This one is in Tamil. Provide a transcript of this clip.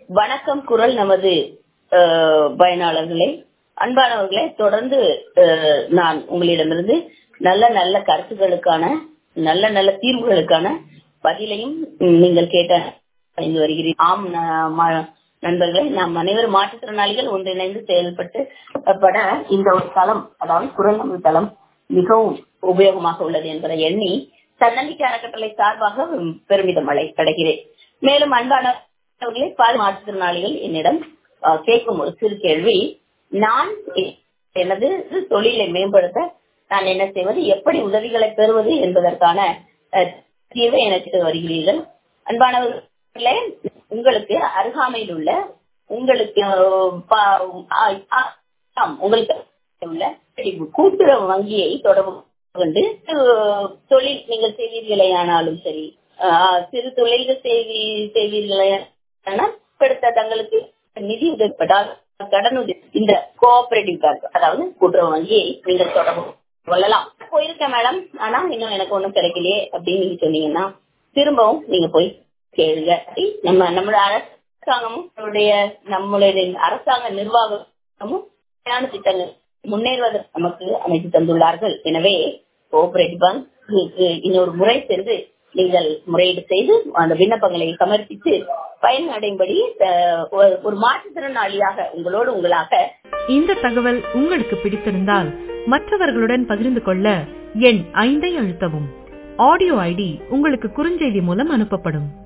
வணக்கம் குரல் நமது அஹ், பயனாளர்களே அன்பானவர்களே தொடர்ந்து அஹ், நான் உங்களிடமிருந்து நல்ல நல்ல கருத்துக்களுக்கான நல்ல நல்ல தீர்வுகளுக்கான பதிலையும் ம், நீங்கள் கேட்ட அடைந்து வருகிறீர்கள் ஆம் ந- ம- நண்பர்களே நாம் அனைவரும் மாற்றுத்திறனாளிகள் ஒன்றிணைந்து செயல்பட்டு பட இந்த ஒரு தளம் அதாவது குரல் நமது தளம் மிகவும் உபயோகமாக உள்ளது என்பதை எண்ணி தன்னம்பிக்கை அறக்கட்டளை சார்பாக பெருமிதம் அடை- அடைகிறேன் மேலும் அன்பானவர்களே பல மாற்றுத்திறனாளிகள் என்னிடம் அஹ், கேட்கும் ஒரு சிறு கேள்வி நான் எ- எனது தொழிலை மேம்படுத்த நான் என்ன செய்வது எப்படி உதவிகளை பெறுவது என்பதற்கான அஹ், தீர்வை எனக்கு வருகிறீர்கள் அன்பானவர்களே உங்களுக்கு அருகாமையில் உள்ள உங்களுக்கு அஹ், ப- ஆ- ஆ- ஆம், உங்களுக்கு உள்ள கூட்டுறவு வங்கியை தொடர்பு கொண்டு அஹ், தொழில் நீங்கள் செய்வீர்களே ஆனாலும் சரி அஹ், சிறு தொழில்கள் செய்வி செய்வீர்களே ஆனால் அடுத்த தங்களுக்கு நிதி உதவிப்பட்டால் கடன் உதவி இந்த கோஆபரேட்டிவ் பேங்க் அதாவது கூட்டுறவு வங்கியை நீங்கள் தொடர்பு கொள்ளலாம் போயிருக்கேன் மேடம் ஆனா இன்னும் எனக்கு ஒண்ணும் கிடைக்கலையே அப்படின்னு நீங்க சொன்னீங்கன்னா திரும்பவும் நீங்க போய் கேளுங்க நம்ம நம்மளோட அரசாங்கமும் நம்மளுடைய நம்மளுடைய அரசாங்க நிர்வாகமும் சரியான திட்டங்கள் முன்னேறுவதற்கு நமக்கு அமைத்து தந்துள்ளார்கள் எனவே கோஆபரேட்டிவ் பேங்க் இன்னொரு முறை சென்று நீங்கள் முறையீடு செய்து அந்த விண்ணப்பங்களை சமர்ப்பித்து பயனடையும்படி அஹ், ஒரு- ஒரு மாற்றுத்திறனாளியாக உங்களோடு உங்களாக இந்த தகவல் உங்களுக்கு பிடித்திருந்தால் மற்றவர்களுடன் பகிர்ந்து கொள்ள எண் ஐந்தை அழுத்தவும் ஆடியோ ஐடி உங்களுக்கு குறுஞ்செய்தி மூலம் அனுப்பப்படும்